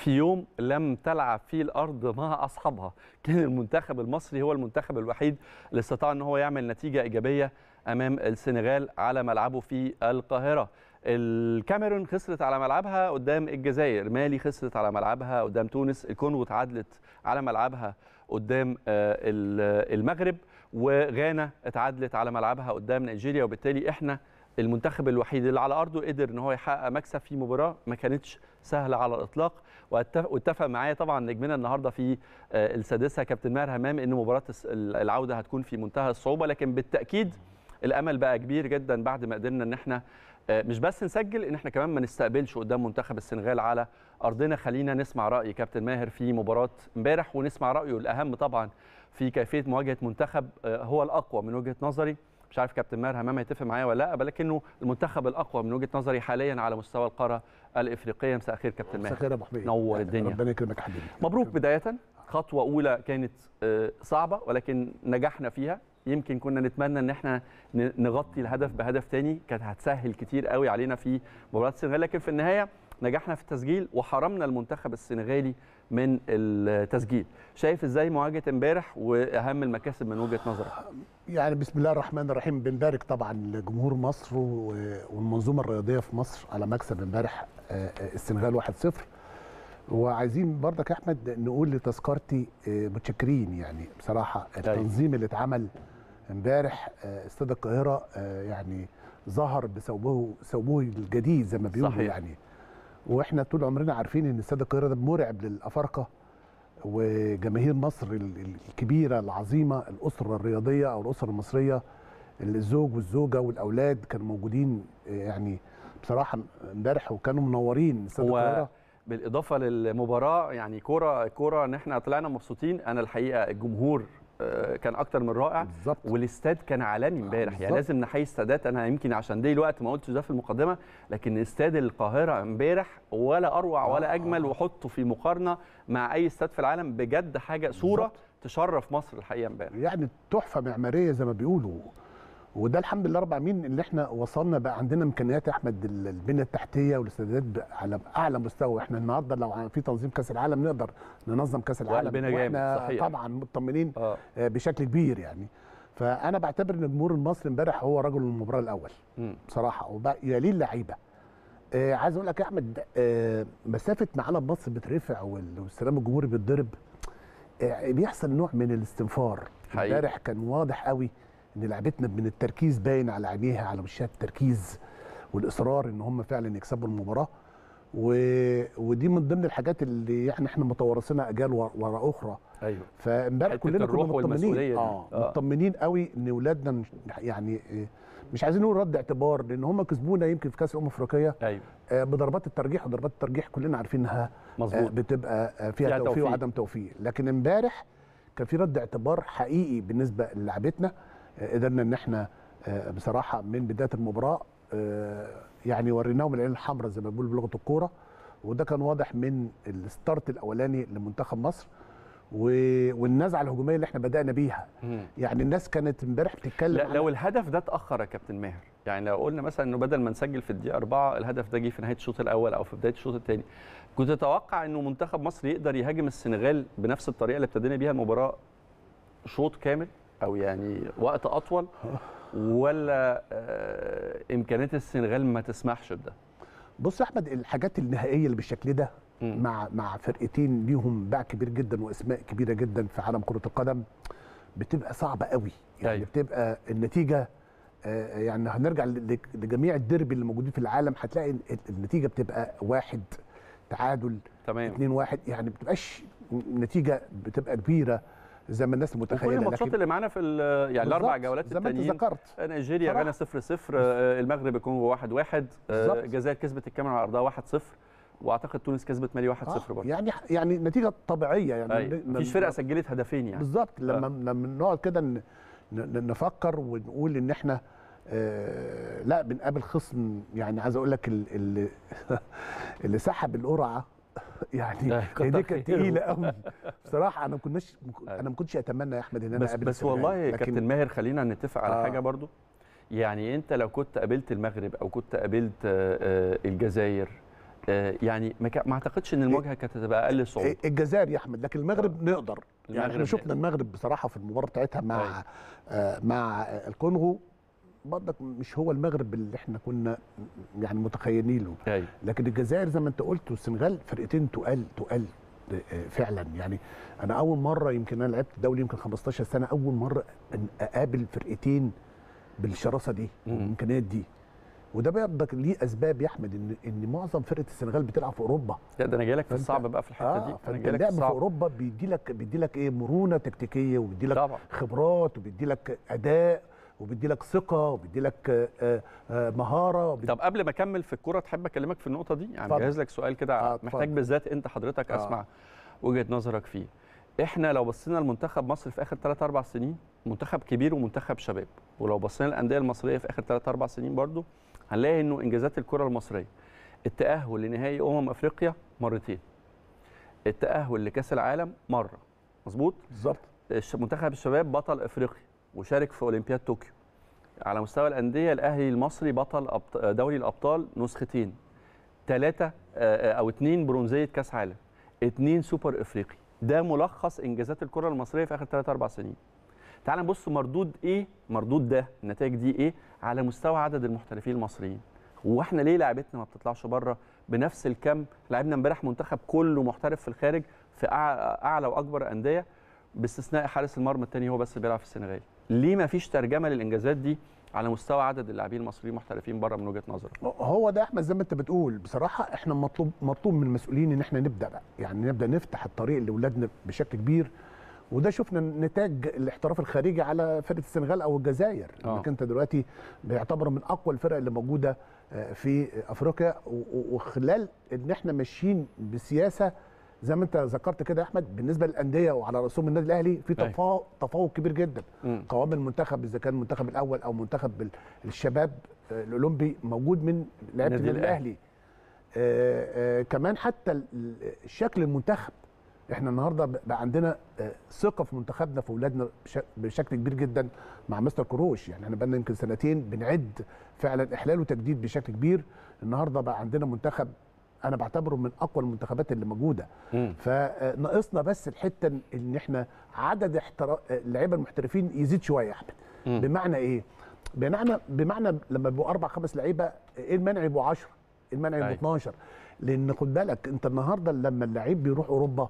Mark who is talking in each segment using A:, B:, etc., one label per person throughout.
A: في يوم لم تلعب فيه الارض مع اصحابها كان المنتخب المصري هو المنتخب الوحيد اللي استطاع ان هو يعمل نتيجه ايجابيه امام السنغال على ملعبه في القاهره الكاميرون خسرت على ملعبها قدام الجزائر مالي خسرت على ملعبها قدام تونس الكونغو اتعادلت على ملعبها قدام المغرب وغانا اتعادلت على ملعبها قدام نيجيريا وبالتالي احنا المنتخب الوحيد اللي على ارضه قدر ان هو يحقق مكسب في مباراه ما كانتش سهله على الاطلاق واتفق معايا طبعا نجمنا النهارده في السادسه كابتن ماهر همام ان مباراه العوده هتكون في منتهى الصعوبه لكن بالتاكيد الامل بقى كبير جدا بعد ما قدرنا ان احنا مش بس نسجل ان احنا كمان ما نستقبلش قدام منتخب السنغال على ارضنا خلينا نسمع راي كابتن ماهر في مباراه امبارح ونسمع رايه الاهم طبعا في كيفيه مواجهه منتخب هو الاقوى من وجهه نظري مش عارف كابتن ماهر همام هيتفق معايا ولا لا ولكنه المنتخب الاقوى من وجهه نظري حاليا على مستوى القاره الافريقيه مساء الخير كابتن ماهر
B: مساء الخير يا ابو حميد
A: نور الدنيا
B: ربنا يكرمك يا حبيبي
A: مبروك بدايه خطوه اولى كانت صعبه ولكن نجحنا فيها يمكن كنا نتمنى ان احنا نغطي الهدف بهدف تاني كانت هتسهل كتير قوي علينا في مباراه السنغال لكن في النهايه نجحنا في التسجيل وحرمنا المنتخب السنغالي من التسجيل شايف ازاي مواجهه امبارح واهم المكاسب من وجهه نظرك
B: يعني بسم الله الرحمن الرحيم بنبارك طبعا لجمهور مصر والمنظومه الرياضيه في مصر على مكسب امبارح السنغال 1-0 وعايزين برضك يا احمد نقول لتذكرتي متشكرين يعني بصراحه التنظيم اللي اتعمل امبارح استاد القاهره يعني ظهر بثوبه ثوبه الجديد زي ما بيقولوا
A: صحيح.
B: يعني واحنا طول عمرنا عارفين ان استاد القاهره ده مرعب للافارقه وجماهير مصر الكبيره العظيمه الاسره الرياضيه او الاسره المصريه الزوج والزوجه والاولاد كانوا موجودين يعني بصراحه امبارح وكانوا منورين استاد القاهره
A: بالاضافه للمباراه يعني كوره كوره ان احنا طلعنا مبسوطين انا الحقيقه الجمهور كان اكتر من رائع
B: بالظبط
A: والاستاد كان عالمي امبارح يعني لازم نحيي استادات انا يمكن عشان دي الوقت ما قلتش ده في المقدمه لكن استاد القاهره امبارح ولا اروع ولا اجمل وحطه في مقارنه مع اي استاد في العالم بجد حاجه صوره بالزبط. تشرف مصر الحقيقه امبارح
B: يعني تحفه معماريه زي ما بيقولوا وده الحمد لله رب العالمين اللي احنا وصلنا بقى عندنا امكانيات يا احمد البنيه التحتيه والاستادات على اعلى مستوى احنا النهارده لو في تنظيم كاس العالم نقدر ننظم كاس العالم
A: واحنا صحيح.
B: طبعا مطمنين آه. بشكل كبير يعني فانا بعتبر ان الجمهور المصري امبارح هو رجل المباراه الاول م. بصراحه يليه اللعيبه آه عايز اقول لك يا احمد آه مسافه ما علم مصر بترفع والسلام الجمهوري بيتضرب آه بيحصل نوع من الاستنفار امبارح كان واضح قوي ان لعبتنا من التركيز باين على عينيها على وشها التركيز والاصرار ان هم فعلا يكسبوا المباراه و... ودي من ضمن الحاجات اللي يعني احنا متوارثينها اجيال ورا اخرى
A: ايوه
B: فامبارح كلنا كنا مطمنين اه مطمنين قوي ان اولادنا يعني مش عايزين نقول رد اعتبار لان هم كسبونا يمكن في كاس الامم الافريقيه
A: ايوه
B: آه بضربات الترجيح وضربات الترجيح كلنا عارفين انها
A: مظبوط
B: آه بتبقى آه فيها توفيق, توفيق وعدم توفيق لكن امبارح كان في رد اعتبار حقيقي بالنسبه للعبتنا قدرنا ان احنا بصراحه من بدايه المباراه يعني وريناهم العين الحمراء زي ما بيقولوا بلغه الكوره وده كان واضح من الستارت الاولاني لمنتخب مصر والنزعه الهجوميه اللي احنا بدانا بيها يعني الناس كانت امبارح بتتكلم
A: لا لو الهدف ده اتاخر يا كابتن ماهر يعني لو قلنا مثلا انه بدل ما نسجل في الدقيقه 4 الهدف ده جه في نهايه الشوط الاول او في بدايه الشوط الثاني كنت تتوقع انه منتخب مصر يقدر يهاجم السنغال بنفس الطريقه اللي ابتدينا بيها المباراه شوط كامل او يعني وقت اطول ولا امكانيات السنغال ما تسمحش بده
B: بص يا احمد الحاجات النهائيه اللي بالشكل ده م. مع مع فرقتين ليهم باع كبير جدا واسماء كبيره جدا في عالم كره القدم بتبقى صعبه قوي يعني أيوه. بتبقى النتيجه يعني هنرجع لجميع الديربي اللي موجودين في العالم هتلاقي النتيجه بتبقى واحد تعادل
A: تمام
B: 2 1 يعني ما بتبقاش نتيجه بتبقى كبيره زي ما الناس متخيله
A: كل الماتشات اللي معانا في يعني الاربع جولات
B: زي ما انت ذكرت
A: نيجيريا غانا 0 0 المغرب الكونغو 1 1 الجزائر كسبت الكاميرون على ارضها 1 0 واعتقد تونس كسبت مالي 1 0 برضه
B: يعني يعني نتيجه طبيعيه يعني
A: مفيش فرقه سجلت هدفين يعني
B: بالظبط لما لما نقعد كده نفكر ونقول ان احنا آه لا بنقابل خصم يعني عايز اقول لك اللي اللي سحب القرعه يعني دي كانت تقيله قوي بصراحه انا ما كناش انا ما كنتش اتمنى يا احمد ان انا
A: بس بس والله يا كابتن ماهر خلينا نتفق على آه حاجه برضو يعني انت لو كنت قابلت المغرب او كنت قابلت الجزائر آه، يعني ما كا- ما اعتقدش ان المواجهه كانت هتبقى اقل صعوبه
B: الجزائر يا احمد لكن المغرب نقدر يعني احنا
A: المغرب
B: شفنا المغرب بصراحه في المباراه بتاعتها مع
A: أيوة.
B: آه مع آه، الكونغو برضك مش هو المغرب اللي احنا كنا يعني متخيلين له
A: ايوه
B: لكن الجزائر زي ما انت قلت والسنغال فرقتين تقال تقال آه، فعلا يعني انا اول مره يمكن انا لعبت دولي يمكن 15 سنه اول مره أن اقابل فرقتين بالشراسه دي
A: مم.
B: والامكانيات دي وده برضك ليه اسباب يا احمد ان ان معظم فرقه السنغال بتلعب في اوروبا
A: لا ده انا جاي لك في
B: فأنت-
A: الصعب بقى في الحته دي
B: اه
A: انا
B: فانت
A: جاي لك في
B: اللعب في
A: الصعب
B: اوروبا بيدي لك بيدي لك ايه مرونه تكتيكيه وبيدي لك
A: طبعا
B: خبرات وبيدي لك اداء وبيدي لك ثقه وبيدي لك آه، آه، مهاره وبيدي-
A: طب قبل ما اكمل في الكوره تحب اكلمك في النقطه دي يعني
B: اتفضل.
A: جهز لك سؤال كده
B: آه، اتفضل.
A: محتاج بالذات انت حضرتك
B: آه.
A: اسمع وجهه نظرك فيه احنا لو بصينا لمنتخب مصر في اخر 3 4 سنين منتخب كبير ومنتخب شباب ولو بصينا للانديه المصريه في اخر 3 4 سنين برضو هنلاقي انه انجازات الكره المصريه التاهل لنهائي امم افريقيا مرتين التاهل لكاس العالم مره مظبوط
B: بالظبط
A: الش- منتخب الشباب بطل افريقيا وشارك في اولمبياد طوكيو على مستوى الانديه الاهلي المصري بطل أبط- دوري الابطال نسختين ثلاثه او اثنين برونزيه كاس عالم اثنين سوبر افريقي ده ملخص انجازات الكره المصريه في اخر 3 4 سنين تعال نبص مردود ايه مردود ده النتائج دي ايه على مستوى عدد المحترفين المصريين واحنا ليه لعبتنا ما بتطلعش بره بنفس الكم لعبنا امبارح منتخب كله محترف في الخارج في أع- اعلى واكبر انديه باستثناء حارس المرمى الثاني هو بس اللي بيلعب في السنغال ليه ما فيش ترجمه للانجازات دي على مستوى عدد اللاعبين المصريين محترفين بره من وجهه نظرك
B: هو ده احمد زي ما انت بتقول بصراحه احنا مطلوب مطلوب من المسؤولين ان احنا نبدا بقى يعني نبدا نفتح الطريق لاولادنا بشكل كبير وده شفنا نتاج الاحتراف الخارجي على فرقه السنغال او الجزائر
A: آه.
B: انك انت دلوقتي بيعتبروا من اقوى الفرق اللي موجوده آه، في افريقيا و- و- وخلال ان احنا ماشيين بسياسه زي ما انت ذكرت كده يا احمد بالنسبه للانديه وعلى رسوم النادي الاهلي في
A: أيوة.
B: تفاوض تفوق كبير جدا
A: مم.
B: قوام المنتخب اذا كان المنتخب الاول او منتخب ال- الشباب آه، الاولمبي موجود من لعيبه
A: النادي
B: النادي الاهلي آه، آه، كمان حتى ال- ال- شكل المنتخب احنا النهارده ب- بقى عندنا آه، ثقه في منتخبنا في اولادنا بش- بشكل كبير جدا مع مستر كروش يعني احنا بقالنا يمكن سنتين بنعد فعلا احلال وتجديد بشكل كبير النهارده بقى عندنا منتخب انا بعتبره من اقوى المنتخبات اللي موجوده
A: مم.
B: فناقصنا بس الحته ان احنا عدد احترا... اللعيبه المحترفين يزيد شويه يا احمد
A: مم.
B: بمعنى ايه؟ بمعنى بمعنى لما بيبقوا اربع خمس لعيبه ايه المانع يبقوا 10 ايه المانع يبقوا
A: أيوة.
B: 12 لان خد بالك انت النهارده لما اللعيب بيروح اوروبا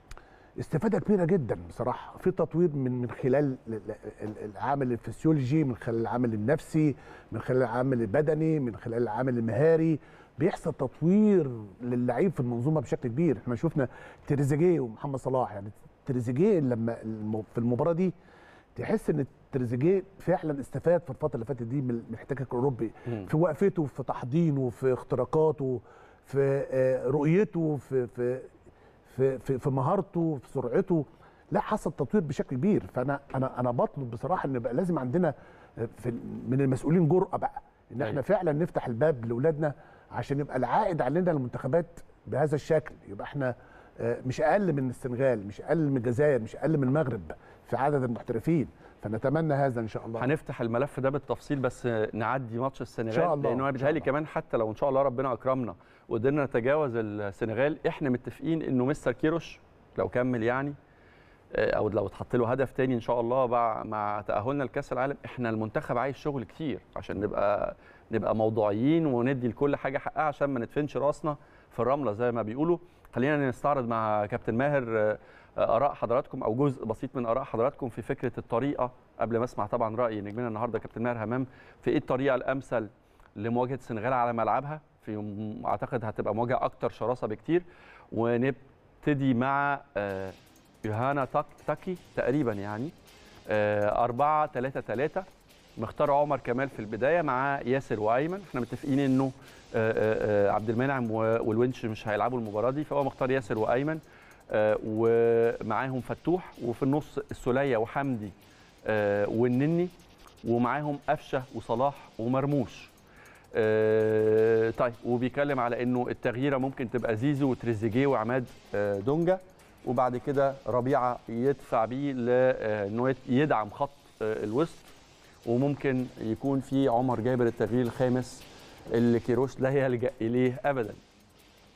B: استفاده كبيره جدا بصراحه في تطوير من من خلال ال- ال- العامل الفسيولوجي من خلال العامل النفسي من خلال العامل البدني من خلال العامل المهاري بيحصل تطوير للعيب في المنظومه بشكل كبير احنا شفنا تريزيجيه ومحمد صلاح يعني تريزيجيه لما الم- في المباراه دي تحس ان تريزيجيه فعلا استفاد في الفتره اللي فاتت دي من من الاحتكاك الاوروبي
A: مم.
B: في وقفته في تحضينه في اختراقاته في آه، رؤيته في في في في, في مهارته في سرعته لا حصل تطوير بشكل كبير فانا انا انا بطلب بصراحه ان يبقى لازم عندنا في من المسؤولين جرأه بقى ان احنا
A: أيوة.
B: فعلا نفتح الباب لاولادنا عشان يبقى العائد علينا المنتخبات بهذا الشكل يبقى احنا آه، مش اقل من السنغال مش اقل من الجزائر مش اقل من المغرب في عدد المحترفين فنتمنى هذا ان شاء الله
A: هنفتح الملف ده بالتفصيل بس نعدي ماتش السنغال
B: إن شاء الله،
A: لانه انا
B: إن شاء
A: بيتهيألي
B: الله.
A: كمان حتى لو ان شاء الله ربنا اكرمنا وقدرنا نتجاوز السنغال احنا متفقين انه مستر كيروش لو كمل يعني آه، او لو اتحط له هدف تاني ان شاء الله مع مع تاهلنا لكاس العالم احنا المنتخب عايز شغل كتير عشان نبقى نبقى موضوعيين وندي لكل حاجه حقها عشان ما ندفنش راسنا في الرمله زي ما بيقولوا خلينا نستعرض مع كابتن ماهر آه، آه، اراء حضراتكم او جزء بسيط من اراء حضراتكم في فكره الطريقه قبل ما اسمع طبعا راي نجمنا النهارده كابتن ماهر همام في ايه الطريقه الامثل لمواجهه السنغال على ملعبها في م- اعتقد هتبقى مواجهه اكتر شراسه بكتير ونبتدي مع آه، يوهانا تاك تاكي تقريبا يعني آه، أربعة ثلاثة ثلاثة مختار عمر كمال في البداية مع ياسر وأيمن احنا متفقين انه آه، آه، آه، عبد المنعم و- والونش مش هيلعبوا المباراة دي فهو مختار ياسر وأيمن آه، ومعاهم فتوح وفي النص السولية وحمدي آه، والنني ومعاهم قفشة وصلاح ومرموش آه، طيب وبيتكلم على انه التغييره ممكن تبقى زيزو وتريزيجيه وعماد آه، دونجا وبعد كده ربيعه يدفع بيه لانه يدعم خط آه، الوسط وممكن يكون في عمر جابر التغيير الخامس اللي كيروش لا يلجا اليه ابدا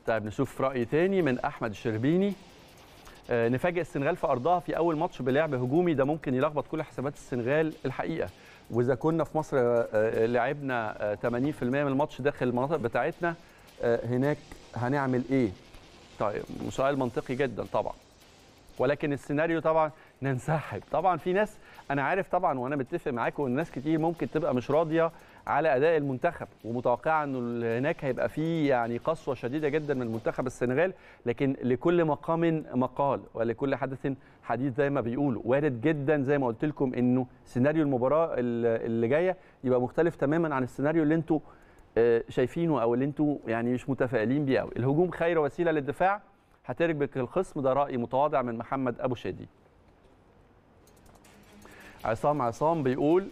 A: طيب نشوف راي تاني من احمد الشربيني آه، نفاجئ السنغال في ارضها في اول ماتش بلعب هجومي ده ممكن يلخبط كل حسابات السنغال الحقيقه واذا كنا في مصر آه، آه، لعبنا آه، 80% من الماتش داخل المناطق بتاعتنا آه، هناك هنعمل ايه طيب سؤال منطقي جدا طبعا ولكن السيناريو طبعا ننسحب طبعا في ناس انا عارف طبعا وانا متفق معاكم ان ناس كتير ممكن تبقى مش راضيه على اداء المنتخب ومتوقعه انه هناك هيبقى في يعني قسوه شديده جدا من منتخب السنغال لكن لكل مقام مقال ولكل حدث حديث زي ما بيقولوا وارد جدا زي ما قلت لكم انه سيناريو المباراه ال- اللي جايه يبقى مختلف تماما عن السيناريو اللي انتوا آه، شايفينه او اللي انتوا يعني مش متفائلين بيه قوي الهجوم خير وسيله للدفاع هتربك الخصم ده راي متواضع من محمد ابو شادي عصام عصام بيقول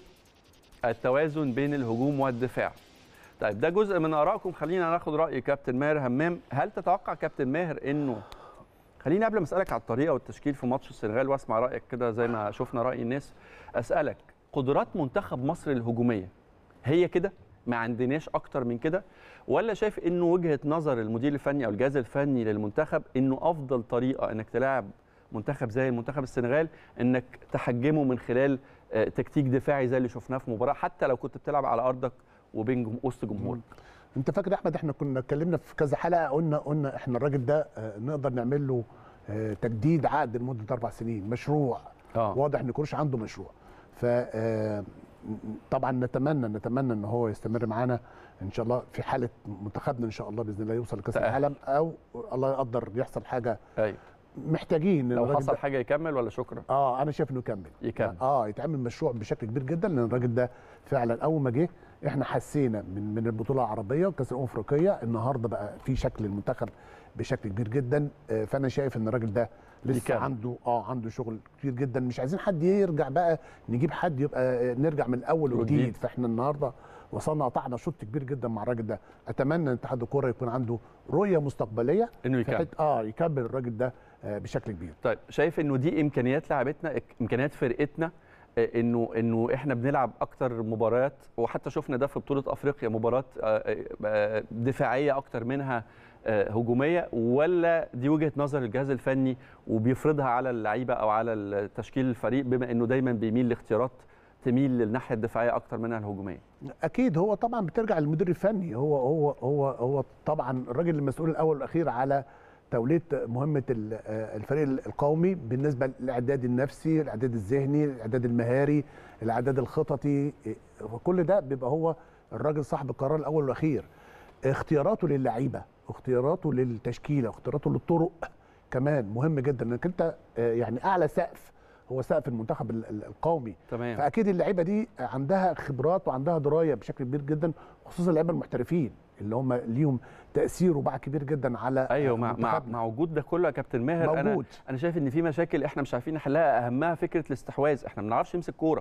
A: التوازن بين الهجوم والدفاع طيب ده جزء من ارائكم خلينا ناخد راي كابتن ماهر همام هل تتوقع كابتن ماهر انه خليني قبل ما اسالك على الطريقه والتشكيل في ماتش السنغال واسمع رايك كده زي ما شفنا راي الناس اسالك قدرات منتخب مصر الهجوميه هي كده ما عندناش اكتر من كده ولا شايف انه وجهه نظر المدير الفني او الجهاز الفني للمنتخب انه افضل طريقه انك تلاعب منتخب زي المنتخب السنغال انك تحجمه من خلال آه، تكتيك دفاعي زي اللي شفناه في مباراه حتى لو كنت بتلعب على ارضك وبين جم... وسط جمهورك
B: انت فاكر يا احمد احنا كنا اتكلمنا في كذا حلقه قلنا قلنا احنا الراجل ده آه، نقدر نعمل له آه، تجديد عقد لمده اربع سنين مشروع
A: اه
B: واضح ان كروش عنده مشروع ف آه، طبعا نتمنى نتمنى ان هو يستمر معانا ان شاء الله في حاله منتخبنا ان شاء الله باذن الله يوصل لكاس
A: تأهل.
B: العالم او الله يقدر يحصل حاجه
A: ايوه
B: محتاجين
A: لو
B: الراجل
A: حصل
B: ده-
A: حاجه يكمل ولا شكرا
B: اه انا شايف انه يكمل
A: يكمل.
B: اه يتعمل مشروع بشكل كبير جدا لان الراجل ده فعلا اول ما جه احنا حسينا من من البطوله العربيه وكاس الامم الافريقيه النهارده بقى في شكل المنتخب بشكل كبير جدا آه فانا شايف ان الراجل ده لسه
A: يكمل.
B: عنده اه عنده شغل كتير جدا مش عايزين حد يرجع بقى نجيب حد يبقى آه، نرجع من الاول
A: وجديد.
B: وجديد فاحنا النهارده وصلنا قطعنا شوط كبير جدا مع الراجل ده اتمنى ان اتحاد الكوره يكون عنده رؤيه مستقبليه
A: انه
B: في
A: يكمل
B: حتة- اه يكمل الراجل ده آه بشكل كبير
A: طيب شايف انه دي امكانيات لاعبتنا إك- امكانيات فرقتنا آه، انه انه احنا بنلعب اكتر مباريات وحتى شفنا ده في بطوله افريقيا مباراه آه، آه، دفاعيه اكتر منها آه، هجوميه ولا دي وجهه نظر الجهاز الفني وبيفرضها على اللعيبه او على تشكيل الفريق بما انه دايما بيميل لاختيارات تميل للناحيه الدفاعيه اكتر منها الهجوميه
B: اكيد هو طبعا بترجع للمدير الفني هو هو هو هو طبعا الراجل المسؤول الاول والاخير على توليه مهمه ال- آه، الفريق القومي بالنسبه للاعداد النفسي الاعداد الذهني الاعداد المهاري الاعداد الخططي إيه، كل ده بيبقى هو الراجل صاحب القرار الاول والاخير اختياراته للعيبه اختياراته للتشكيله اختياراته للطرق كمان مهم جدا انك انت آه، يعني اعلى سقف هو سقف المنتخب ال- ال- القومي
A: تمام
B: فاكيد اللعيبه دي عندها خبرات وعندها درايه بشكل كبير جدا خصوصا اللعيبه المحترفين اللي هم ليهم تاثير وباع كبير جدا على
A: ايوه مع مع,
B: منتخبنا.
A: مع وجود ده كله يا كابتن ماهر انا
B: موجود
A: انا شايف ان في مشاكل احنا مش عارفين نحلها اهمها فكره الاستحواذ احنا ما بنعرفش نمسك كوره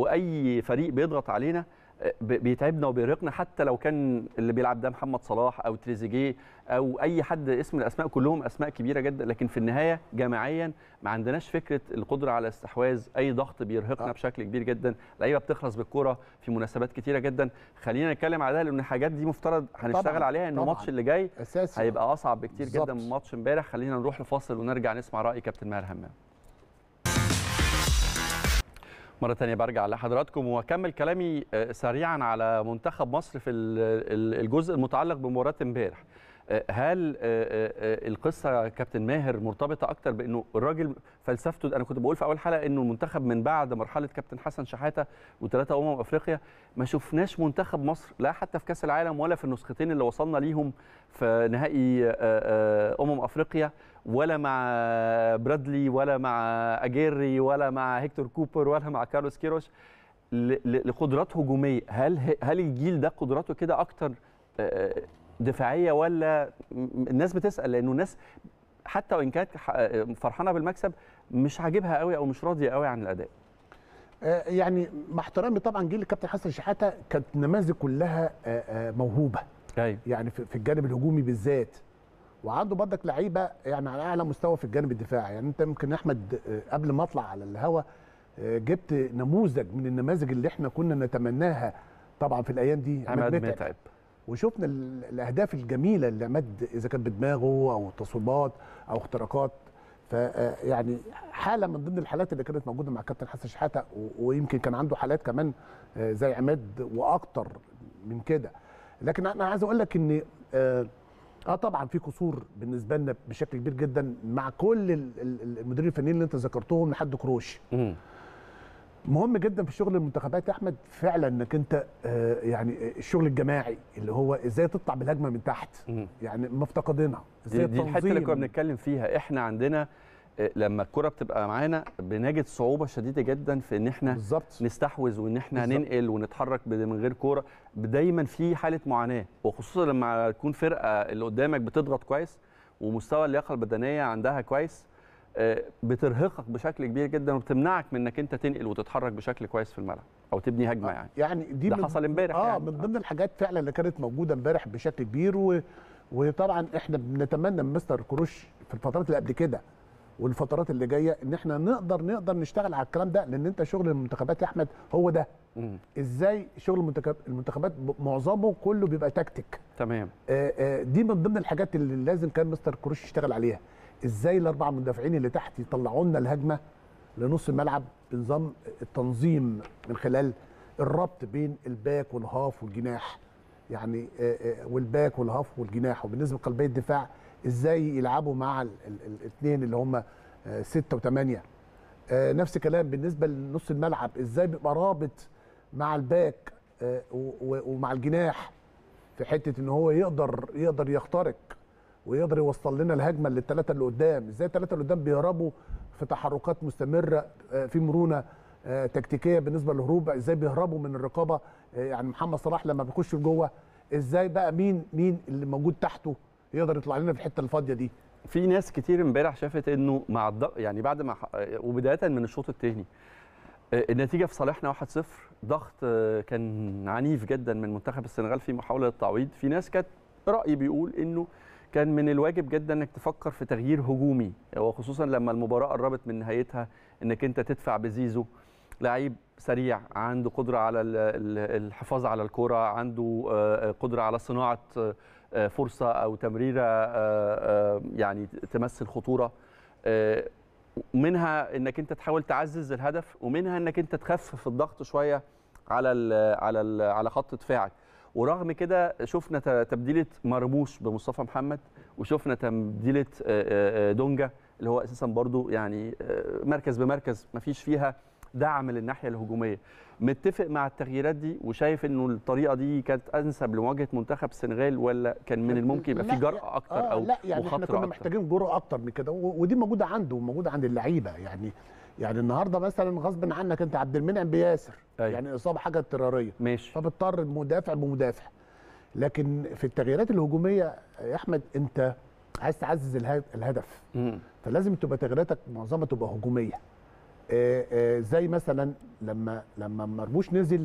A: واي فريق بيضغط علينا آه، ب- بيتعبنا وبيرهقنا حتى لو كان اللي بيلعب ده محمد صلاح او تريزيجيه او اي حد اسم الاسماء كلهم اسماء كبيره جدا لكن في النهايه جماعيا ما عندناش فكره القدره على استحواذ اي ضغط بيرهقنا
B: آه.
A: بشكل كبير جدا لعيبه بتخلص بالكوره في مناسبات كتيره جدا خلينا نتكلم على ده لان الحاجات دي مفترض هنشتغل
B: طبعاً،
A: عليها انه
B: طبعاً.
A: الماتش اللي جاي
B: اساسي
A: هيبقى اصعب بكتير
B: بالظبط.
A: جدا من ماتش امبارح خلينا نروح لفاصل ونرجع نسمع راي كابتن ماهر همام مرة تانية برجع لحضراتكم واكمل كلامي آه، سريعا على منتخب مصر في ال- ال- الجزء المتعلق بمباراة امبارح آه، هل آه، آه، آه، القصة يا كابتن ماهر مرتبطة أكتر بأنه الراجل فلسفته أنا كنت بقول في أول حلقة أنه المنتخب من بعد مرحلة كابتن حسن شحاتة وثلاثة أمم أفريقيا ما شفناش منتخب مصر لا حتى في كأس العالم ولا في النسختين اللي وصلنا ليهم في نهائي آه، آه، أمم أفريقيا ولا مع برادلي ولا مع اجيري ولا مع هيكتور كوبر ولا مع كارلوس كيروش ل- ل- لقدرات هجوميه هل هل الجيل ده قدراته كده اكتر آه، دفاعيه ولا م- الناس بتسال لانه الناس حتى وان كانت ح- فرحانه بالمكسب مش عاجبها قوي او مش راضيه قوي عن الاداء
B: آه، يعني مع احترامي طبعا جيل الكابتن حسن شحاته كانت نماذج كلها آه، آه، موهوبه
A: ايوه
B: يعني في في الجانب الهجومي بالذات وعنده برضك لعيبه يعني على اعلى مستوى في الجانب الدفاعي يعني انت يمكن احمد آه، قبل ما اطلع على الهوا آه، جبت نموذج من النماذج اللي احنا كنا نتمناها طبعا في الايام دي
A: عماد متعب
B: وشفنا ال- الاهداف الجميله اللي عماد اذا كان بدماغه او تصويبات او اختراقات ف آه، يعني حاله من ضمن الحالات اللي كانت موجوده مع كابتن حسن شحاته و- ويمكن كان عنده حالات كمان آه، زي عماد واكتر من كده لكن انا عايز اقول لك ان اه آه طبعا في قصور بالنسبه لنا بشكل كبير جدا مع كل ال- ال- المديرين الفنيين اللي انت ذكرتهم لحد كروش
A: مم.
B: مهم جدا في شغل المنتخبات يا احمد فعلا انك انت آه، يعني الشغل الجماعي اللي هو ازاي تطلع بالهجمه من تحت
A: مم.
B: يعني مفتقدينها
A: دي, دي الحته اللي كنا
B: التنظيم؟
A: بنتكلم فيها احنا عندنا آه، لما الكره بتبقى معانا بنجد صعوبه شديده جدا في ان احنا
B: بالظبط
A: نستحوذ وان احنا
B: بالظبط.
A: ننقل ونتحرك ب- من غير كوره دايما في حاله معاناه وخصوصا لما تكون فرقه اللي قدامك بتضغط كويس ومستوى اللياقه البدنيه عندها كويس آه، بترهقك بشكل كبير جدا وبتمنعك من انك انت تنقل وتتحرك بشكل كويس في الملعب او تبني هجمه يعني
B: يعني دي
A: ده
B: من-
A: حصل امبارح
B: اه
A: يعني.
B: من ضمن الحاجات فعلا اللي كانت موجوده امبارح بشكل كبير و... وطبعا احنا بنتمنى من مستر كروش في الفترات اللي قبل كده والفترات اللي جايه ان احنا نقدر نقدر نشتغل على الكلام ده لان انت شغل المنتخبات يا احمد هو ده
A: مم.
B: ازاي شغل المنتخب المنتخبات ب- معظمه كله بيبقى تكتيك
A: تمام
B: آه، آه، دي من ضمن الحاجات اللي لازم كان مستر كروش يشتغل عليها ازاي الاربع مدافعين اللي تحت يطلعوا لنا الهجمه لنص الملعب بنظام التنظيم من خلال الربط بين الباك والهاف والجناح يعني آه، آه، والباك والهاف والجناح وبالنسبه لقلبي الدفاع ازاي يلعبوا مع الاثنين اللي هم آه، ستة وثمانية آه، نفس الكلام بالنسبه لنص الملعب ازاي بيبقى رابط مع الباك آه، و- و- ومع الجناح في حته ان هو يقدر يقدر يخترق ويقدر يوصل لنا الهجمه للثلاثه اللي قدام ازاي الثلاثه اللي قدام بيهربوا في تحركات مستمره آه، في مرونه آه، تكتيكيه بالنسبه للهروب ازاي بيهربوا من الرقابه آه، يعني محمد صلاح لما بيخش لجوه ازاي بقى مين مين اللي موجود تحته يقدر يطلع لنا في الحته الفاضيه دي
A: في ناس كتير امبارح شافت انه مع الضغط يعني بعد ما ح- وبدايه من الشوط الثاني النتيجه في صالحنا 1-0 ضغط آه، كان عنيف جدا من منتخب السنغال في محاوله التعويض في ناس كانت راي بيقول انه كان من الواجب جدا انك تفكر في تغيير هجومي وخصوصا لما المباراه قربت من نهايتها انك انت تدفع بزيزو لعيب سريع عنده قدره على ال- ال- الحفاظ على الكره عنده آه، قدره على صناعه آه، آه، فرصه او تمريره آه، آه، يعني تمثل خطوره آه، منها انك انت تحاول تعزز الهدف ومنها انك انت تخفف الضغط شويه على ال على ال على خط دفاعك ورغم كده شفنا ت- تبديله مرموش بمصطفى محمد وشفنا تبديله آه، آه، دونجا اللي هو اساسا برضو يعني آه، مركز بمركز ما فيش فيها دعم للناحيه الهجوميه متفق مع التغييرات دي وشايف انه الطريقه دي كانت انسب لمواجهه منتخب السنغال ولا كان من الممكن يبقى في
B: لا،
A: جرأه اكتر
B: آه
A: او
B: لا يعني احنا
A: مخاطره
B: كنا
A: أكتر؟
B: محتاجين جرأة اكتر من كده و- ودي موجوده عنده وموجوده عند اللعيبه يعني يعني النهارده مثلا غصب عنك انت عبد المنعم بياسر
A: أيوة.
B: يعني اصابه حاجه اضطراريه
A: ماشي
B: فبتضطر المدافع بمدافع لكن في التغييرات الهجوميه يا احمد انت عايز تعزز الها- الهدف
A: مم.
B: فلازم تبقى تغييراتك معظمها تبقى هجوميه آه، آه، زي مثلا لما لما مرموش نزل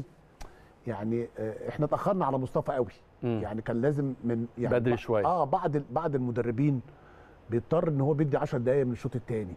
B: يعني آه، احنا اتاخرنا على مصطفى قوي
A: مم.
B: يعني كان لازم من يعني
A: بدري
B: ب-
A: شوية.
B: اه بعض ال- بعض المدربين بيضطر ان هو بيدي 10 دقائق من الشوط الثاني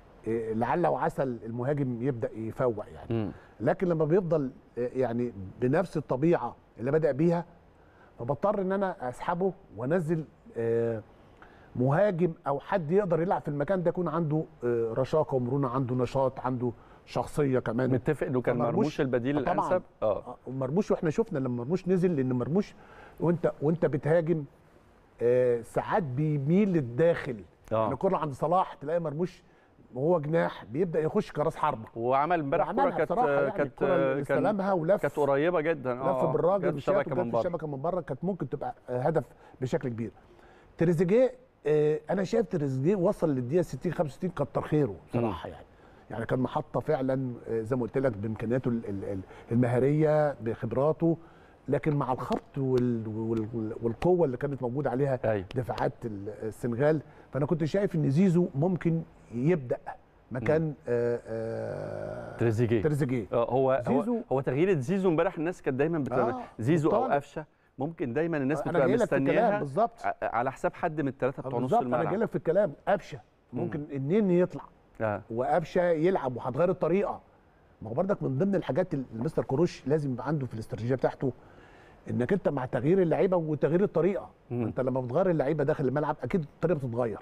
B: لعل وعسى المهاجم يبدا يفوق يعني
A: مم.
B: لكن لما بيفضل آه، يعني بنفس الطبيعه اللي بدا بيها فبضطر ان انا اسحبه وانزل آه، مهاجم او حد يقدر يلعب في المكان ده يكون عنده آه، رشاقه ومرونه عنده نشاط عنده شخصيه كمان
A: متفق انه كان
B: فمرموش-
A: مرموش البديل
B: آه طبعاً.
A: الانسب اه
B: آه، مرموش واحنا شفنا لما مرموش نزل لان مرموش وانت وانت بتهاجم آه، ساعات بيميل للداخل
A: آه.
B: يعني الكره عند صلاح تلاقي مرموش وهو جناح بيبدا يخش كراس حربه
A: وعمل امبارح كوره
B: وعملها
A: كانت
B: بصراحة يعني
A: كانت
B: الكرة اللي
A: كان
B: استلمها ولف
A: كانت قريبه جدا اه
B: لف بالراجل
A: جت
B: وشاط
A: الشبكه
B: وجت
A: من
B: في
A: بره
B: الشبكه من بره كانت ممكن تبقى آه، هدف بشكل كبير تريزيجيه آه، انا شايف تريزيجيه وصل للدقيقه 60 65 كتر خيره بصراحه يعني يعني كان محطه فعلا آه، زي ما قلت لك بامكانياته ال- ال- ال- المهاريه بخبراته لكن مع الخبط وال- وال- والقوه اللي كانت موجوده عليها
A: أيوة.
B: دفاعات ال- السنغال فانا كنت شايف ان زيزو ممكن يبدا مكان آه، آه،
A: تريزيجيه
B: تريزيجيه
A: آه، هو هو
B: زيزو.
A: هو تغيير زيزو امبارح الناس كانت دايما بتبقى
B: آه،
A: زيزو او
B: بالطبع.
A: قفشه ممكن دايما الناس
B: انا
A: بتبقى
B: جاي لك في الكلام
A: مستنياها
B: بالظبط
A: ع- على حساب حد من الثلاثه بتوع نص
B: بالظبط انا جاي
A: الملعب
B: لك في الكلام قفشه ممكن النين يطلع
A: آه.
B: وقفشه يلعب وهتغير الطريقه ما هو برضك من ضمن الحاجات اللي مستر كروش لازم يبقى عنده في الاستراتيجيه بتاعته انك انت مع تغيير اللعيبه وتغيير الطريقه
A: مم.
B: انت لما بتغير اللعيبه داخل الملعب اكيد الطريقه بتتغير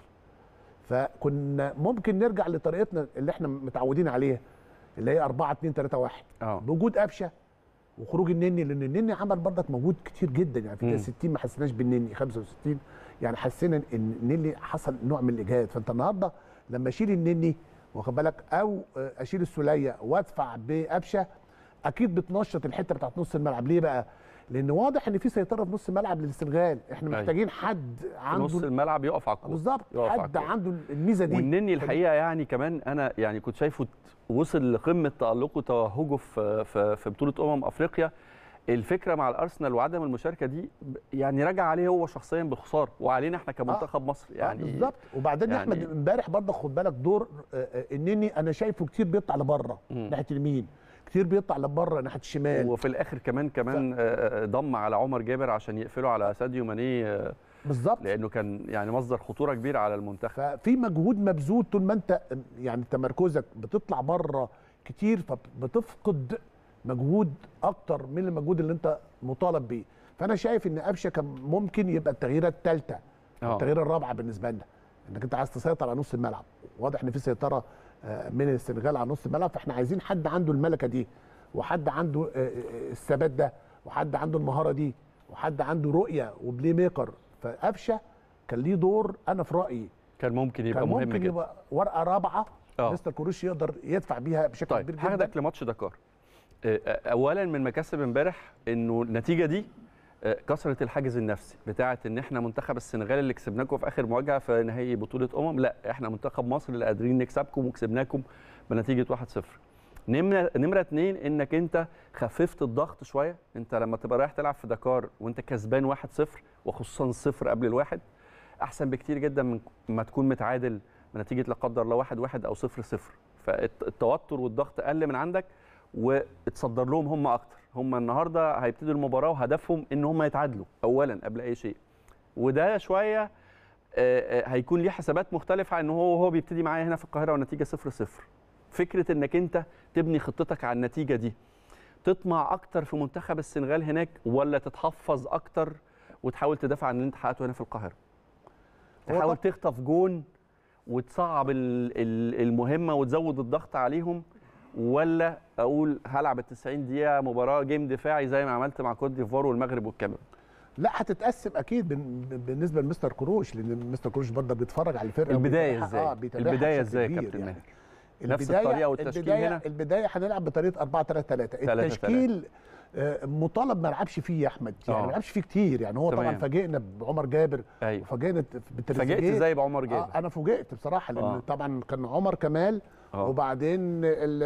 B: فكنا ممكن نرجع لطريقتنا اللي احنا متعودين عليها اللي هي 4 2 3 1
A: اه
B: بوجود قفشه وخروج النني لان النني عمل برضك موجود كتير جدا يعني في
A: مم.
B: الدقيقه 60 ما حسيناش بالنني 65 يعني حسينا ان النني حصل نوع من الاجهاد فانت النهارده لما اشيل النني واخد بالك او آه، اشيل السوليه وادفع بقفشه اكيد بتنشط الحته بتاعت نص الملعب ليه بقى؟ لان واضح ان في سيطره في نص الملعب للسنغال احنا
A: أيوة.
B: محتاجين حد
A: في نص
B: عنده
A: الملعب يقف على الكوره
B: بالظبط
A: يقف على
B: حد
A: الكورة.
B: عنده الميزه دي
A: والنني الحقيقه يعني كمان انا يعني كنت شايفه ت- وصل لقمه تالقه وتوهجه في في في بطوله امم افريقيا الفكره مع الارسنال وعدم المشاركه دي ب- يعني رجع عليه هو شخصيا بخساره وعلينا احنا كمنتخب مصر
B: يعني
A: يعني
B: بالظبط وبعدين
A: يعني-
B: احمد امبارح برضه خد بالك دور آه، آه، النني انا شايفه كتير بيطلع لبره
A: مم.
B: ناحيه اليمين كتير بيطلع لبره ناحيه الشمال
A: وفي الاخر كمان كمان آه، آه، ضم على عمر جابر عشان يقفلوا على ساديو ماني آه،
B: بالظبط
A: لانه كان يعني مصدر خطوره كبيره على المنتخب
B: ففي مجهود مبذول طول ما انت يعني تمركزك بتطلع بره كتير فبتفقد مجهود اكتر من المجهود اللي انت مطالب بيه فانا شايف ان قفشه كان ممكن يبقى التغييره الثالثه
A: آه.
B: التغييره الرابعه بالنسبه لنا انك انت عايز تسيطر على نص الملعب واضح ان في سيطره آه، من السنغال على نص الملعب فاحنا عايزين حد عنده الملكه دي وحد عنده آه، آه، الثبات ده وحد عنده المهاره دي وحد عنده رؤيه وبلاي ميكر فقفشه كان ليه دور انا في رايي
A: كان ممكن يبقى
B: كان
A: مهم
B: ممكن
A: جدا
B: يبقى ورقه رابعه
A: آه.
B: مستر كروش يقدر يدفع بيها بشكل
A: طيب
B: كبير جدا
A: هاخدك لماتش دكار آه، آه، اولا من مكاسب امبارح انه النتيجه دي آه، كسرت الحاجز النفسي بتاعه ان احنا منتخب السنغال اللي كسبناكم في اخر مواجهه في نهائي بطوله امم لا احنا منتخب مصر اللي قادرين نكسبكم وكسبناكم بنتيجه 1-0 نمره نمره اتنين انك انت خففت الضغط شويه انت لما تبقى رايح تلعب في دكار وانت كسبان 1-0 وخصوصا الصفر قبل الواحد احسن بكتير جدا من ما تكون متعادل بنتيجه لا قدر الله 1-1 او 0-0 فالتوتر والضغط قل من عندك واتصدر لهم هم اكتر هم النهارده هيبتدوا المباراه وهدفهم ان هم يتعادلوا اولا قبل اي شيء وده شويه آه، آه، هيكون ليه حسابات مختلفه عن هو وهو بيبتدي معايا هنا في القاهره والنتيجه 0 0 فكره انك انت تبني خطتك على النتيجه دي تطمع اكتر في منتخب السنغال هناك ولا تتحفظ اكتر وتحاول تدافع عن اللي انت حققته هنا في القاهره
B: هو
A: تحاول
B: طب-
A: تخطف جون وتصعب ال- ال- المهمه وتزود الضغط عليهم ولا اقول هلعب ال 90 دقيقه مباراه جيم دفاعي زي ما عملت مع كوت ديفوار والمغرب والكاميرون
B: لا هتتقسم اكيد بن- بالنسبه لمستر كروش لان مستر كروش برضه بيتفرج على الفرقه
A: البداية
B: وبيتابعها-
A: إزاي؟
B: بيتابعها
A: البداية
B: بشكل
A: إزاي يا
B: كبير
A: كابتن
B: يعني.
A: ماهر؟ نفس
B: البداية-
A: الطريقة والتشكيل
B: البداية
A: هنا؟
B: البدايه هنلعب بطريقه 4 3 3
A: 3
B: التشكيل آه، مطالب ما يلعبش فيه يا احمد يعني
A: آه.
B: ما يلعبش فيه كتير يعني هو طبعا
A: تمام.
B: فاجئنا بعمر جابر
A: ايوه
B: وفاجئنا بتريزيجيه
A: فاجئت ازاي بعمر جابر
B: آه انا فوجئت بصراحه لان
A: آه.
B: آه. طبعا كان عمر كمال
A: آه.
B: آه. وبعدين ال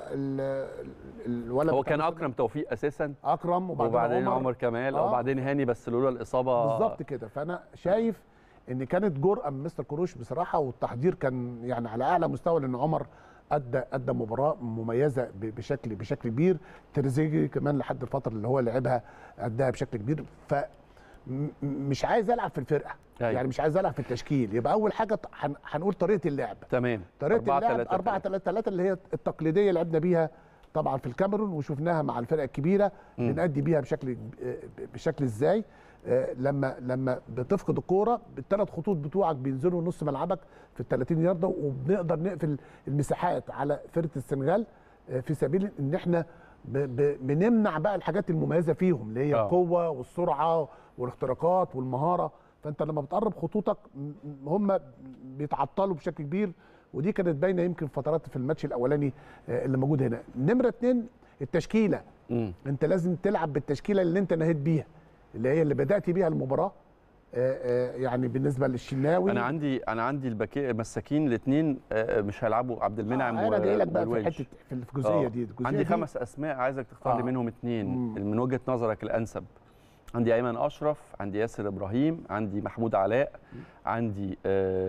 B: ال الولد
A: هو
B: بتاع
A: كان
B: مصر
A: اكرم توفيق اساسا
B: اكرم وبعدين,
A: وبعدين عمر,
B: عمر
A: كمال
B: آه.
A: وبعدين هاني بس لولا الاصابه
B: بالظبط كده فانا شايف ان كانت جرأه من مستر كروش بصراحه والتحضير كان يعني على اعلى مستوى لان عمر ادى ادى مباراه مميزه ب- بشكل بشكل كبير تريزيجيه كمان لحد الفتره اللي هو لعبها اداها بشكل كبير ف م- مش عايز العب في الفرقه
A: أيوة.
B: يعني مش عايز العب في التشكيل يبقى اول حاجه ط- هن- هنقول طريقه اللعب
A: تمام
B: طريقه
A: أربعة
B: اللعب
A: تلاتة
B: 4
A: تلاتة.
B: 3 3 اللي هي التقليديه اللي لعبنا بيها طبعا في الكاميرون وشفناها مع الفرق الكبيره
A: مم.
B: بنأدي بيها بشكل بشكل ازاي آه، لما لما بتفقد الكوره بالثلاث خطوط بتوعك بينزلوا نص ملعبك في ال 30 يارده وبنقدر نقفل المساحات على فرقه السنغال آه، في سبيل ان احنا ب- ب- بنمنع بقى الحاجات المميزه فيهم اللي هي
A: آه.
B: القوه والسرعه والاختراقات والمهاره فانت لما بتقرب خطوطك م- م- هم بيتعطلوا بشكل كبير ودي كانت باينه يمكن فترات في الماتش الاولاني آه، اللي موجود هنا نمره اتنين التشكيله
A: مم.
B: انت لازم تلعب بالتشكيله اللي انت نهيت بيها اللي هي اللي بدات بيها المباراه آه، آه، يعني بالنسبه للشناوي
A: انا عندي انا عندي الباكي المساكين الاثنين مش هيلعبوا عبد المنعم
B: آه، انا جاي لك بقى في
A: والونش.
B: حته في الجزئيه
A: آه.
B: دي الجزئيه
A: عندي
B: دي
A: خمس اسماء عايزك تختار لي
B: آه.
A: منهم اثنين
B: مم.
A: من وجهه نظرك الانسب عندي ايمن اشرف عندي ياسر ابراهيم عندي محمود علاء عندي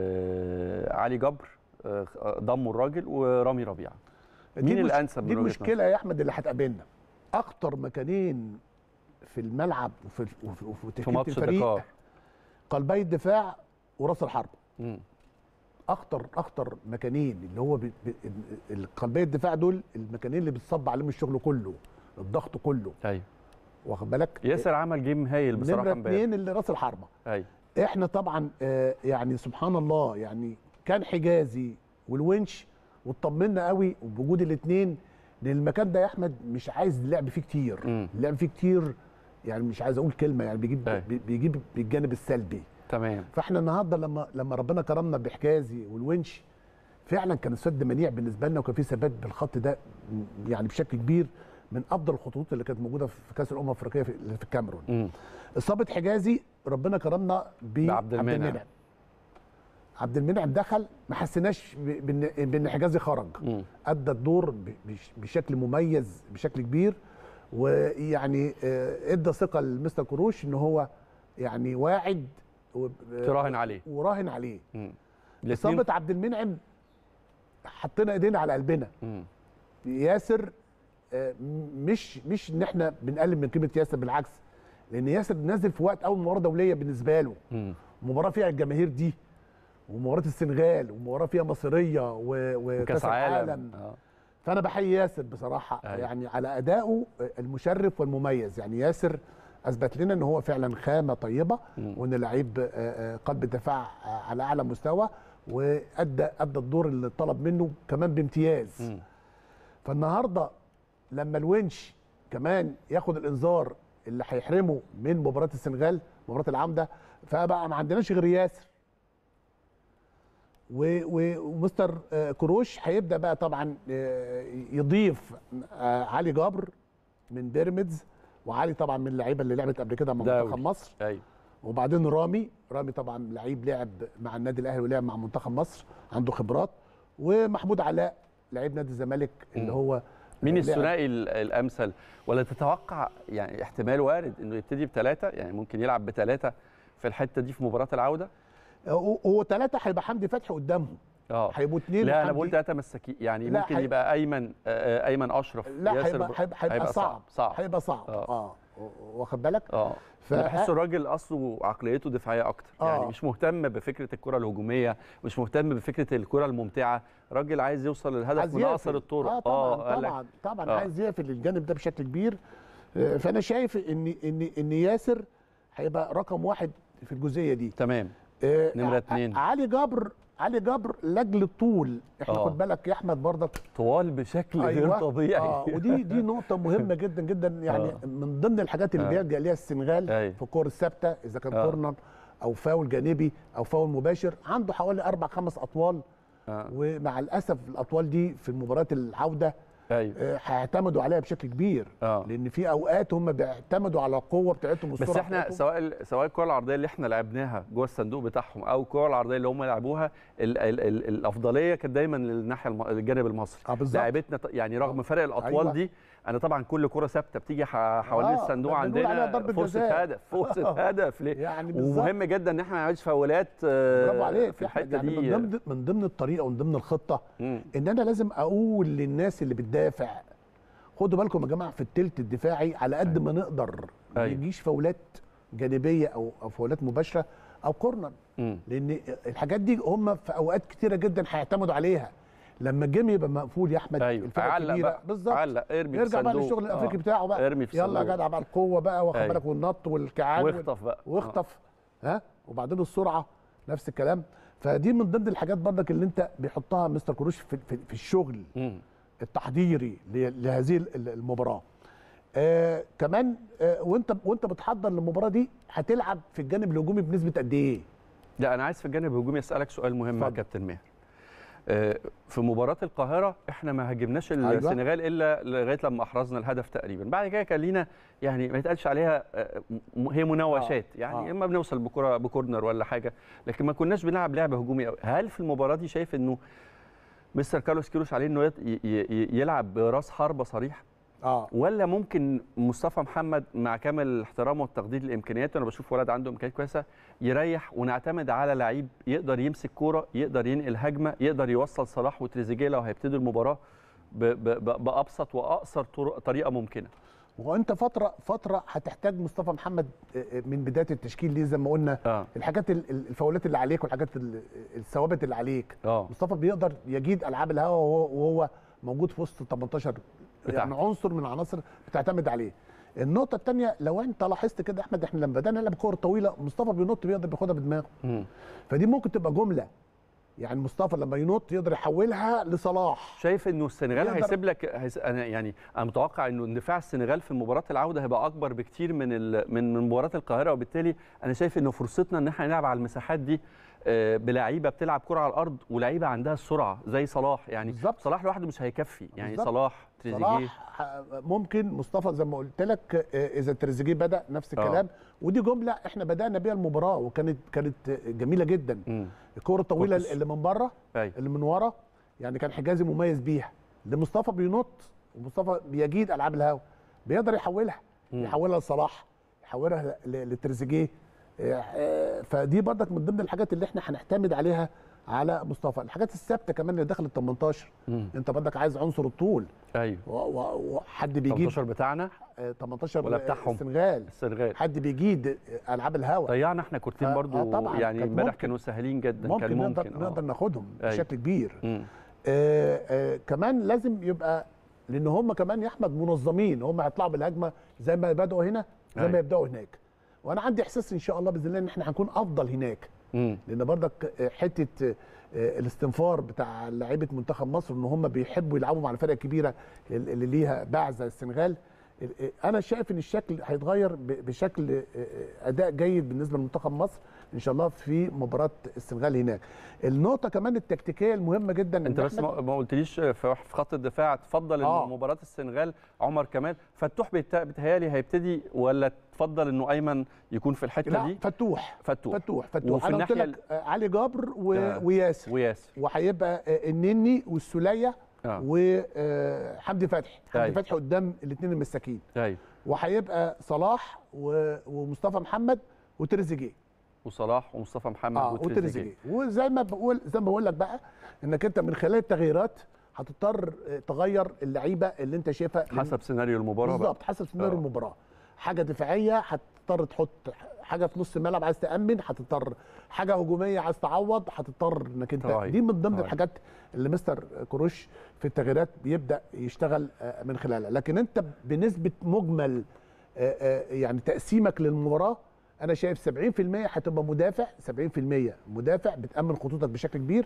A: آه علي جبر آه ضموا الراجل ورامي ربيعه
B: دي
A: مين
B: مش-
A: الانسب
B: دي
A: من وجهة
B: المشكله يا احمد اللي هتقابلنا اكتر مكانين في الملعب وفي وفي, وفي
A: في
B: تشكيله
A: ماتش
B: الفريق
A: دكار
B: قلبي الدفاع وراس الحرب
A: مم.
B: اخطر اخطر مكانين اللي هو بي- بي- ال- قلبي الدفاع دول المكانين اللي بتصب عليهم الشغل كله الضغط كله
A: ايوه
B: واخد بالك
A: ياسر عمل جيم هايل بصراحه
B: نمره
A: امبارح
B: اثنين اللي راس الحربه
A: ايوه
B: احنا طبعا آه، يعني سبحان الله يعني كان حجازي والونش واطمنا قوي بوجود الاثنين لان المكان ده يا احمد مش عايز اللعب فيه كتير
A: مم.
B: اللعب فيه كتير يعني مش عايز اقول كلمه يعني بيجيب
A: أيوة.
B: بي- بيجيب بالجانب السلبي
A: تمام
B: فاحنا النهارده لما لما ربنا كرمنا بحجازي والونش فعلا كان السد منيع بالنسبه لنا وكان في ثبات بالخط ده م- يعني بشكل كبير من افضل الخطوط اللي كانت موجوده في كاس الامم الافريقيه في في الكاميرون
A: مم.
B: اصابه حجازي ربنا كرمنا
A: بعبد المنعم.
B: عبد المنعم دخل ما حسيناش ب- بان بان حجازي خرج
A: مم.
B: ادى الدور ب- بش- بشكل مميز بشكل كبير ويعني آه، ادى ثقه لمستر كروش ان هو يعني واعد و-
A: تراهن عليه
B: وراهن عليه
A: مم. الاثنين
B: اصابه عبد المنعم حطينا ايدينا على قلبنا
A: مم.
B: ياسر آه، مش مش ان احنا بنقلل من قيمه ياسر بالعكس لان ياسر نازل في وقت اول مباراه دوليه بالنسبه له
A: مم.
B: مباراه فيها الجماهير دي ومباراه السنغال ومباراه فيها مصريه و-
A: وكاس
B: وكاس
A: عالم
B: العالم
A: آه.
B: فانا بحيي ياسر بصراحه
A: أيوة.
B: يعني على ادائه المشرف والمميز يعني ياسر اثبت لنا ان هو فعلا خامه طيبه
A: مم.
B: وان لعيب آه، آه، قلب الدفاع آه، على اعلى مستوى وادى ادى الدور اللي طلب منه كمان بامتياز
A: مم.
B: فالنهارده لما الونش كمان ياخد الانذار اللي هيحرمه من مباراه السنغال مباراه العوده فبقى ما عندناش غير ياسر و- و- ومستر آه، كروش هيبدا بقى طبعا آه، يضيف آه، علي جبر من بيراميدز وعلي طبعا من اللعيبه اللي لعبت قبل كده مع
A: دولي.
B: منتخب مصر
A: ايوه
B: وبعدين رامي رامي طبعا لعيب لعب مع النادي الاهلي ولعب مع منتخب مصر عنده خبرات ومحمود علاء لعيب نادي الزمالك اللي
A: مم.
B: هو
A: مين
B: لعب-
A: الثنائي ال- الامثل ولا تتوقع يعني احتمال وارد انه يبتدي بثلاثه يعني ممكن يلعب بثلاثه في الحته دي في مباراه العوده
B: هو هو ثلاثه هيبقى حمدي فتحي قدامهم
A: اه
B: هيبقوا اثنين
A: لا انا
B: وحمدي-
A: بقول ثلاثه مساكين يعني
B: لا،
A: ممكن
B: هي-
A: يبقى ايمن آه، آه، ايمن اشرف
B: لا
A: ياسر
B: هيبقى
A: بر-
B: هيبقى, هيبقى صعب
A: صعب
B: هيبقى صعب
A: آه.
B: اه, واخد بالك
A: اه
B: ف-
A: انا بحس الراجل اصله عقليته دفاعيه اكتر
B: آه.
A: يعني مش مهتم بفكره الكره الهجوميه مش مهتم بفكره الكره الممتعه راجل عايز يوصل للهدف
B: عايز
A: من اقصر
B: يقفل.
A: الطرق
B: اه طبعا
A: قال لك
B: طبعا طبعا
A: آه.
B: عايز يقفل الجانب ده بشكل كبير آه، فانا شايف ان ان ان ياسر هيبقى رقم واحد في الجزئيه دي
A: تمام
B: آه،
A: نمرة
B: ع-
A: اتنين.
B: علي جبر علي جبر لاجل الطول احنا
A: آه.
B: خد بالك يا احمد برضك
A: طوال بشكل غير طبيعي
B: اه ودي دي نقطه مهمه جدا جدا يعني
A: آه.
B: من ضمن الحاجات اللي
A: آه.
B: بيلجا ليها السنغال
A: أيوة.
B: في الكور الثابته اذا كان
A: آه.
B: كورنر او فاول جانبي او فاول مباشر عنده حوالي اربع خمس اطوال
A: آه.
B: ومع الاسف الاطوال دي في مباريات العوده
A: ايوه
B: آه، هيعتمدوا عليها بشكل كبير
A: اه
B: لان في اوقات هم بيعتمدوا على القوه بتاعتهم
A: بس
B: والسرعه
A: احنا
B: بتاعتهم.
A: سواء ال- سواء الكره العرضيه اللي احنا لعبناها جوه الصندوق بتاعهم او الكره العرضيه اللي هم لعبوها ال ال ال الافضليه كانت دايما للناحيه الم... الجانب المصري
B: اه بالظبط
A: لعبتنا ط- يعني رغم فرق الاطوال
B: أيوة.
A: دي انا طبعا كل كره ثابته بتيجي ح- حوالين
B: آه،
A: الصندوق
B: بنقول عليها
A: عندنا
B: ضربة
A: فرصه
B: جزاء.
A: هدف فرصه هدف ليه
B: يعني بالظبط
A: ومهم جدا ان احنا ما نعملش فاولات آه،
B: برافو عليك
A: في
B: يا أحمد.
A: الحته
B: يعني
A: دي
B: من ضمن من ضمن الطريقه ومن ضمن الخطه
A: مم.
B: ان انا لازم اقول للناس اللي بتدافع خدوا بالكم يا جماعه في التلت الدفاعي على قد ما نقدر ما
A: أيوة.
B: يجيش فاولات جانبيه او او فاولات مباشره او كورنر
A: مم.
B: لان الحاجات دي هم في اوقات كتيره جدا هيعتمدوا عليها لما الجيم يبقى مقفول يا احمد
A: ايوه
B: الفرق
A: علق
B: الكبيره
A: بقى
B: بالظبط
A: علق ارمي في
B: يرجع بقى
A: الصندوق.
B: للشغل الافريقي
A: آه.
B: بتاعه بقى
A: ارمي في
B: يلا
A: الصندوق.
B: يا جدع بقى القوه بقى واخد
A: أيوة.
B: بالك والنط والكعان وال-
A: واخطف بقى آه.
B: واخطف ها وبعدين السرعه نفس الكلام فدي من ضمن الحاجات برضك اللي انت بيحطها مستر كروش في, في, في الشغل
A: مم.
B: التحضيري ل- لهذه ال- المباراه آه كمان آه وانت وانت بتحضر للمباراه دي هتلعب في الجانب الهجومي بنسبه قد ايه
A: لا انا عايز في الجانب الهجومي اسالك سؤال مهم يا
B: اتفضل.
A: كابتن ماهر آه، في مباراة القاهرة احنا ما هاجمناش
B: أيوة.
A: السنغال الا لغاية لما احرزنا الهدف تقريبا، بعد كده كان لينا يعني ما يتقالش عليها آه، م- هي مناوشات
B: آه.
A: يعني
B: آه.
A: اما بنوصل بكرة بكورنر ولا حاجة، لكن ما كناش بنلعب لعب هجومي قوي، هل في المباراة دي شايف انه مستر كارلوس كيروش عليه انه يط- ي- ي- يلعب براس حربة صريح
B: اه
A: ولا ممكن مصطفى محمد مع كامل الاحترام والتقدير لامكانياته انا بشوف ولد عنده امكانيات كويسه يريح ونعتمد على لعيب يقدر يمسك كوره يقدر ينقل هجمه يقدر يوصل صلاح وتريزيجيه لو هيبتدوا المباراه ب- ب- ب- بابسط واقصر طرق- طريقه ممكنه
B: وانت فتره فتره هتحتاج مصطفى محمد آه، آه، من بدايه التشكيل دي زي ما قلنا
A: اه
B: الحاجات ال- ال- الفاولات اللي عليك والحاجات ال- الثوابت اللي عليك
A: اه
B: مصطفى بيقدر يجيد العاب الهوا وهو, وهو موجود في وسط ال 18
A: بتاعك.
B: يعني عنصر من العناصر بتعتمد عليه النقطه الثانيه لو انت لاحظت كده يا احمد احنا لما بدانا نلعب كور طويله مصطفى بينط بيقدر بياخدها بدماغه
A: مم.
B: فدي ممكن تبقى جمله يعني مصطفى لما ينط يقدر يحولها لصلاح
A: شايف انه السنغال
B: يقدر-
A: هيسيب لك هيس... انا يعني انا متوقع انه اندفاع السنغال في مباراه العوده هيبقى اكبر بكتير من ال... من من مباراه القاهره وبالتالي انا شايف انه فرصتنا ان احنا نلعب على المساحات دي آه، بلعيبه بتلعب كره على الارض ولعيبه عندها السرعه زي صلاح يعني
B: بالظبط.
A: صلاح لوحده مش هيكفي يعني
B: بالظبط.
A: صلاح تريزيجيه
B: صلاح ح- ممكن مصطفى زي ما قلت لك آه، اذا تريزيجيه بدا نفس
A: آه.
B: الكلام ودي جمله احنا بدانا بيها المباراه وكانت كانت جميله جدا
A: مم.
B: الكوره الطويله
A: كورتس.
B: اللي من بره
A: ايوه
B: اللي من ورا يعني كان حجازي مميز بيها لمصطفى بينط ومصطفى بيجيد العاب الهوا بيقدر يحولها
A: مم.
B: يحولها لصلاح يحولها ل- لتريزيجيه آه، آه، فدي برضك من ضمن الحاجات اللي احنا هنعتمد عليها على مصطفى الحاجات الثابته كمان اللي داخل ال 18
A: مم.
B: انت برضك عايز عنصر الطول
A: ايوه
B: و- و- وحد بيجيد
A: 18 بتاعنا
B: آه، 18
A: ولا بتاعهم؟
B: السنغال
A: السنغال
B: حد بيجيد آه، العاب الهوا
A: ضيعنا احنا كورتين
B: آه،
A: برضو
B: آه، طبعاً،
A: يعني
B: كانت
A: امبارح
B: ممكن.
A: كانوا سهلين جدا
B: ممكن,
A: كان
B: نقدر
A: ممكن
B: نقدر ناخدهم
A: أيوة.
B: بشكل كبير
A: مم.
B: آه آه كمان لازم يبقى لان هم كمان يا احمد منظمين هم هيطلعوا بالهجمه زي ما بدأوا هنا زي
A: أيوة.
B: ما يبداوا هناك وانا عندي احساس ان شاء الله باذن الله ان احنا هنكون افضل هناك
A: مم.
B: لان برضك آه، حته آه، الاستنفار بتاع لعيبه منتخب مصر ان هم بيحبوا يلعبوا مع الفرق الكبيره اللي ليها باع زي السنغال آه، انا شايف ان الشكل هيتغير ب- بشكل آه، آه، اداء جيد بالنسبه لمنتخب مصر ان شاء الله في مباراه السنغال هناك النقطه كمان التكتيكيه المهمه جدا إن
A: انت بس
B: إحنا-
A: ما ما قلتليش في في خط الدفاع تفضل
B: آه.
A: انه مباراه السنغال عمر كمال فتوح بيت- بيتهيألي هيبتدي ولا تفضل انه ايمن يكون في الحته
B: لا
A: دي
B: فتوح
A: فتوح
B: فتوح فتوح
A: وفي
B: انا قلت
A: الناحية
B: لك آه، علي جبر و...
A: آه.
B: وياسر
A: وياسر
B: وهيبقى آه، النني والسوليه
A: اه
B: وحمدي فتحي حمدي
A: أيوة.
B: فتحي قدام الاثنين المساكين
A: ايوه
B: وهيبقى صلاح و... ومصطفى محمد وتريزيجيه
A: وصلاح ومصطفى محمد
B: اه
A: وتريزيجيه
B: وتريزيجيه وزي ما بقول زي ما بقول لك بقى انك انت من خلال التغييرات هتضطر آه، تغير اللعيبه اللي انت شايفها لأن-
A: حسب سيناريو المباراه بقى.
B: بالظبط حسب سيناريو
A: آه.
B: المباراه حاجه دفاعيه هتضطر تحط حاجه في نص الملعب عايز تامن هتضطر حاجه هجوميه عايز تعوض هتضطر انك انت
A: تراعي.
B: دي من ضمن
A: تراعي.
B: الحاجات اللي مستر كروش في التغييرات بيبدا يشتغل آه، من خلالها لكن انت بنسبه مجمل آه، آه، يعني تقسيمك للمباراه انا شايف 70% هتبقى مدافع 70% مدافع بتامن خطوطك بشكل كبير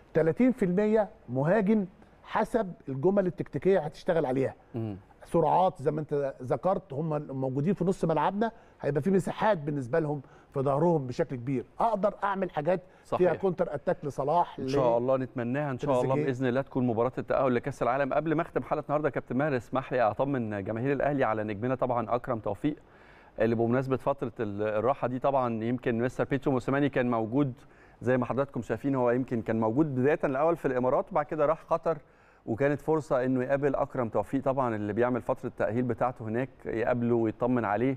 B: 30% مهاجم حسب الجمل التكتيكيه هتشتغل عليها
A: مم.
B: سرعات زي ما انت ذكرت هم موجودين في نص ملعبنا هيبقى في مساحات بالنسبه لهم في ظهرهم بشكل كبير اقدر اعمل حاجات
A: صحيح.
B: فيها كونتر اتاك لصلاح
A: ان شاء الله نتمناها ان شاء الله
B: تريزيجيه.
A: باذن الله تكون مباراه التاهل لكاس العالم قبل ما اختم حلقه النهارده يا كابتن ماهر اسمح لي اطمن جماهير الاهلي على نجمنا طبعا اكرم توفيق اللي بمناسبه فتره ال- الراحه دي طبعا يمكن مستر بيترو موسيماني كان موجود زي ما حضراتكم شايفين هو يمكن كان موجود بدايه الاول في الامارات وبعد كده راح قطر وكانت فرصه انه يقابل اكرم توفيق طبعا اللي بيعمل فتره التاهيل بتاعته هناك يقابله ويطمن عليه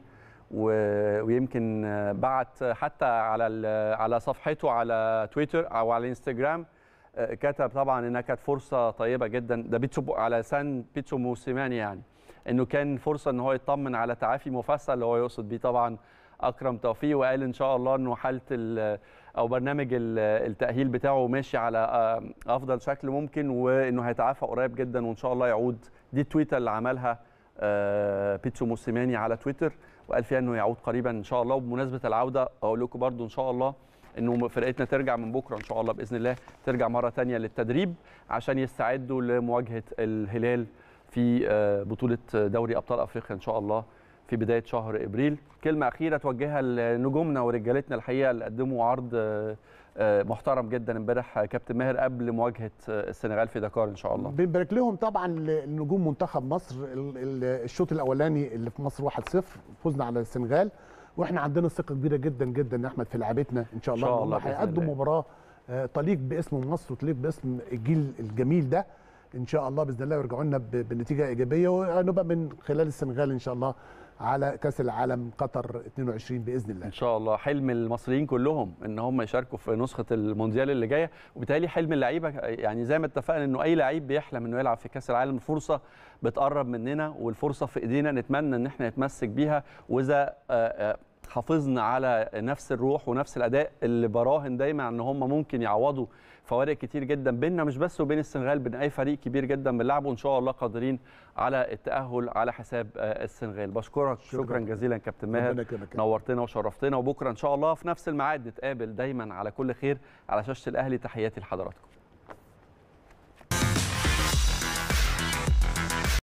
A: و- ويمكن آه، بعت حتى على ال- على صفحته على تويتر او على انستجرام آه، كتب طبعا انها كانت فرصه طيبه جدا ده بيتسو على لسان بيتسو موسيماني يعني انه كان فرصه ان هو يطمن على تعافي مفصل اللي هو يقصد بيه طبعا اكرم توفيق وقال ان شاء الله انه حاله ال- او برنامج ال- التاهيل بتاعه ماشي على آه، افضل شكل ممكن وانه هيتعافى قريب جدا وان شاء الله يعود دي التويته اللي عملها آه، بيتسو موسيماني على تويتر وقال فيها انه يعود قريبا ان شاء الله وبمناسبه العوده اقول لكم برضو ان شاء الله انه فرقتنا ترجع من بكره ان شاء الله باذن الله ترجع مره تانية للتدريب عشان يستعدوا لمواجهه الهلال في آه، بطوله دوري ابطال افريقيا ان شاء الله في بدايه شهر ابريل كلمه اخيره توجهها لنجومنا ورجالتنا الحقيقه اللي قدموا عرض آه، آه، محترم جدا امبارح كابتن ماهر قبل مواجهه آه، السنغال في دكار ان شاء الله
B: بنبارك لهم طبعا لنجوم منتخب مصر ال- ال- الشوط الاولاني اللي في مصر 1-0 فوزنا على السنغال واحنا عندنا ثقه كبيره جدا جدا يا احمد في لعبتنا ان شاء الله
A: إن شاء
B: إن
A: الله
B: هم
A: بإذن
B: هيقدموا
A: الله.
B: مباراه آه، تليق باسم مصر وتليق باسم الجيل الجميل ده ان شاء الله باذن الله يرجعوا لنا ب- بنتيجه ايجابيه ونبقى من خلال السنغال ان شاء الله على كاس العالم قطر 22 باذن الله
A: ان شاء الله حلم المصريين كلهم ان هم يشاركوا في نسخه المونديال اللي جايه وبالتالي حلم اللعيبه يعني زي ما اتفقنا انه اي لعيب بيحلم انه يلعب في كاس العالم الفرصه بتقرب مننا والفرصه في ايدينا نتمنى ان احنا نتمسك بيها واذا آه، آه، حافظنا على نفس الروح ونفس الاداء اللي براهن دايما ان هم ممكن يعوضوا فوارق كتير جدا بيننا مش بس وبين السنغال بين اي فريق كبير جدا بنلعبه وان شاء الله قادرين على التاهل على حساب السنغال بشكرك شكرا, شكرا جزيلا كابتن ماهر نورتنا وشرفتنا وبكره ان شاء الله في نفس الميعاد نتقابل دايما على كل خير على شاشه الاهلي تحياتي لحضراتكم